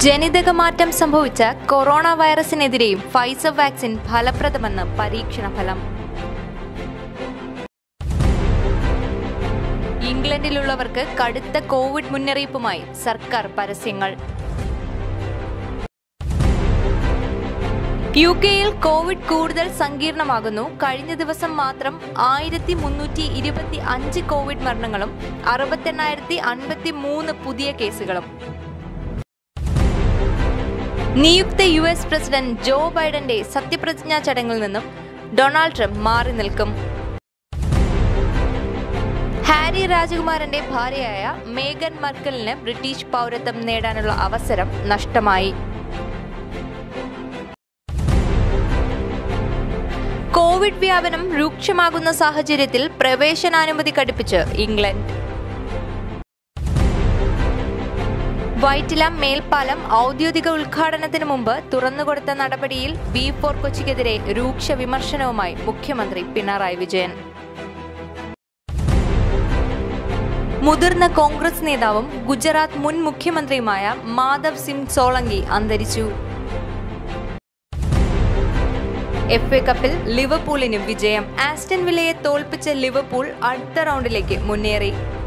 ജനിതകമാറ്റം സംഭവിച്ച കൊറോണ വൈറസിനെതിരെയും ഫൈസർ വാക്സിൻ ഫലപ്രദമെന്ന് പരീക്ഷണ ഫലം ഇംഗ്ലണ്ടിലുള്ളവർക്ക് കടുത്ത കോവിഡ് മുന്നറിയിപ്പുമായി സർക്കാർ പരസ്യങ്ങൾ യു കെയിൽ കോവിഡ് കൂടുതൽ സങ്കീർണമാകുന്നു കഴിഞ്ഞ ദിവസം മാത്രം ആയിരത്തി മുന്നൂറ്റി ഇരുപത്തി അഞ്ച് കോവിഡ് മരണങ്ങളും അറുപത്തെണ്ണായിരത്തി അൻപത്തി മൂന്ന് പുതിയ കേസുകളും നിയുക്ത യു എസ് പ്രസിഡന്റ് ജോ ബൈഡന്റെ സത്യപ്രതിജ്ഞാ ചടങ്ങിൽ നിന്നും ഡൊണാൾഡ് ട്രംപ് മാറി നിൽക്കും ഹാരി രാജകുമാരന്റെ ഭാര്യയായ മേഗൻ മർക്കലിന് ബ്രിട്ടീഷ് പൗരത്വം നേടാനുള്ള അവസരം നഷ്ടമായി കോവിഡ് വ്യാപനം രൂക്ഷമാകുന്ന സാഹചര്യത്തിൽ പ്രവേശനാനുമതി കടുപ്പിച്ച് ഇംഗ്ലണ്ട് വൈറ്റില മേൽപ്പാലം ഔദ്യോഗിക ഉദ്ഘാടനത്തിന് മുമ്പ് തുറന്നുകൊടുത്ത നടപടിയിൽ ബി ഫോർ കൊച്ചിക്കെതിരെ രൂക്ഷ വിമർശനവുമായി മുഖ്യമന്ത്രി പിണറായി വിജയൻ മുതിർന്ന കോൺഗ്രസ് നേതാവും ഗുജറാത്ത് മുൻ മുഖ്യമന്ത്രിയുമായ മാധവ് സിംഗ് സോളങ്കി അന്തരിച്ചു എഫ് എ കപ്പിൽ ലിവർപൂളിന് വിജയം ആസ്റ്റൺ വില്ലയെ തോൽപ്പിച്ച ലിവർപൂൾ അടുത്ത റൗണ്ടിലേക്ക് മുന്നേറി